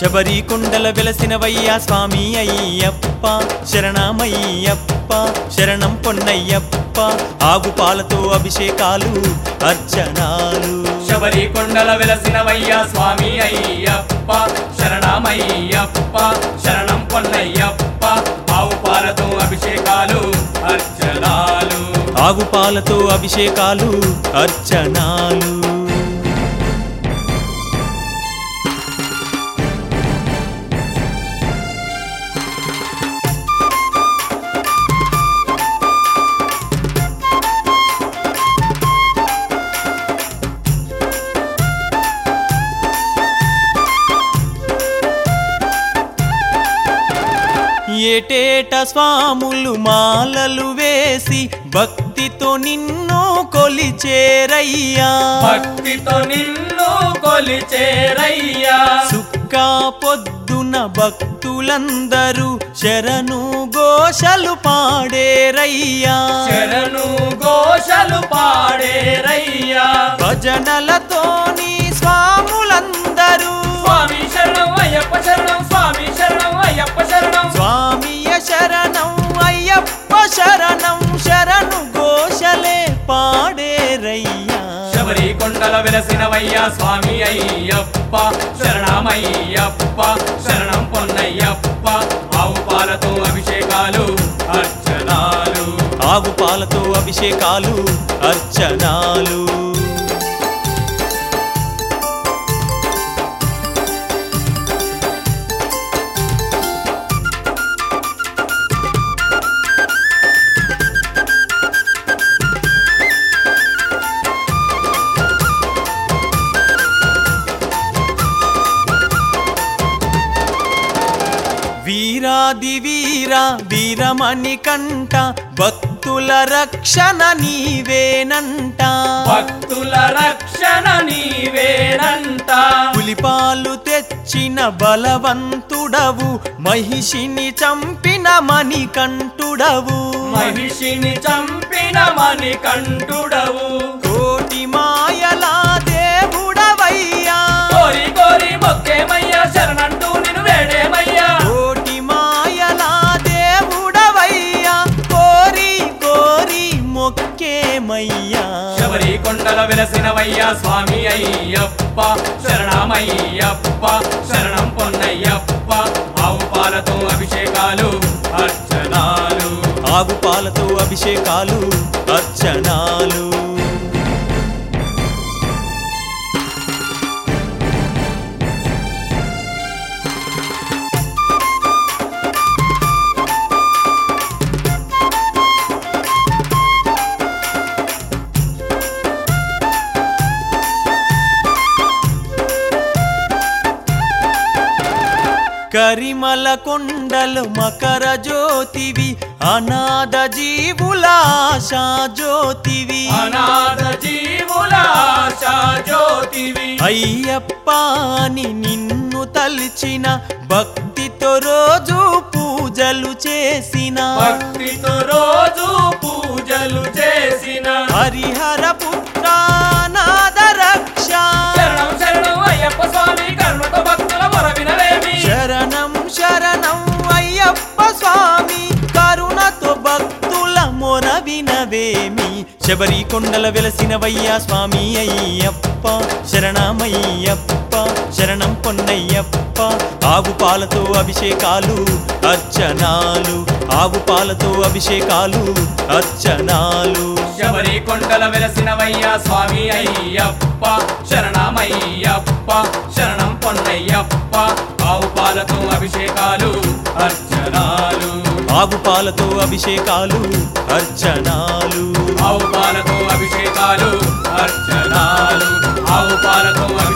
శబరి కొండల వెలసినవయ్యా స్వామి అయ్యప్ప శరణమయ్యప్ప శరణం పొన్నయ్యప్ప ఆగు పాలతో అభిషేకాలు అర్చనాలు శబరి కొండల వెలసినవయ్యా స్వామి అయ్యప్ప శరణమయ్యప్ప శరణం పొన్నయ్యప్ప ఆవు పాలతో అభిషేకాలు అర్చనాలు ఆగు పాలతో అభిషేకాలు అర్చనాలు ఏటేట స్వాములు మాలలు వేసి భక్తితో నిన్ను కొలిచేరయ్యా భక్తితో నిన్ను కొలిచేరయ్యా సుక్క పొద్దున భక్తులందరూ శరణు ఘోషలు పాడేరయ్యా శరణు ఘోషలు పాడేరయ్యా భజనలతోని స్వాములందరూ స్వామి శరణం అయ్యప్ప శరణం స్వామి శరణం అయ్యప్ప శరణం స్వామియ శరణం అయ్యప్ప శరణం శరణు ఘోషలే పాడేరయ్యా శబరి కొండల వెలసినవయ్యా స్వామి అయ్యప్ప శరణమయ్యప్ప శరణం పొన్నయ్యప్ప ఆవు పాలతో అభిషేకాలు అర్చనాలు ఆగు పాలతో అభిషేకాలు అర్చనాలు వీరాది వీర వీరమణి కంట భక్తుల రక్షణ నీవేనంట భక్తుల రక్షణ నీవేనంట పులిపాలు తెచ్చిన బలవంతుడవు మహిషిని చంపిన మణికంఠుడవు మహిషిని చంపిన మణికంఠుడవు కోటి మాయలా దేవుడవయ్యా కోరి కోరి మొక్కేమయ్యా శరణంటూ నిన్ను వేడేమయ్యా కోటి మాయలా దేవుడవయ్యా కోరి కోరి మొక్కేమయ్యా శబరి కొండల వెలసినవయ్యా స్వామి అయ్యప్ప శరణమయ్యప్ప శరణం పొన్నయ్యప్ప ఆవు పాలతో అభిషేకాలు అర్చనాలు ఆగు పాలతో అభిషేకాలు అర్చనాలు కరిమల కొండలు మకర జ్యోతివి అనాథ జీవుల ఆశా జ్యోతివి అనాథ జీవుల ఆశా జ్యోతివి అయ్యప్ప అని నిన్ను తలిచిన భక్తితో రోజు పూజలు చేసిన భక్తితో రోజు పూజలు చేసిన హరిహర పుత్ర నాద రక్ష శరణం శరణం అయ్యప్ప స్వామి కరుణతో భక్తుల మొర వినలేమి శరణం శరణం అయ్యప్ప స్వామి కరుణతో భక్తుల మొర వినవేమి శబరి కొండల వెలసినవయ్యా స్వామి అయ్యప్ప శరణమయ్యప్ప శరణం పొన్నయ్యప్ప ఆవు పాలతో అభిషేకాలు అర్చనాలు ఆవు పాలతో అభిషేకాలు అర్చనాలు శబరి కొండల వెలసినవయ్యా స్వామి అయ్యప్ప శరణమయ్యప్ప శరణం పొన్నయ్యప్ప ఆవు పాలతో అభిషేకాలు అర్చనాలు ఆవు పాలతో అభిషేకాలు అర్చనాలు ఆవు పాలతో అభిషేకాలు అర్చనాలు ఆవు పాలతో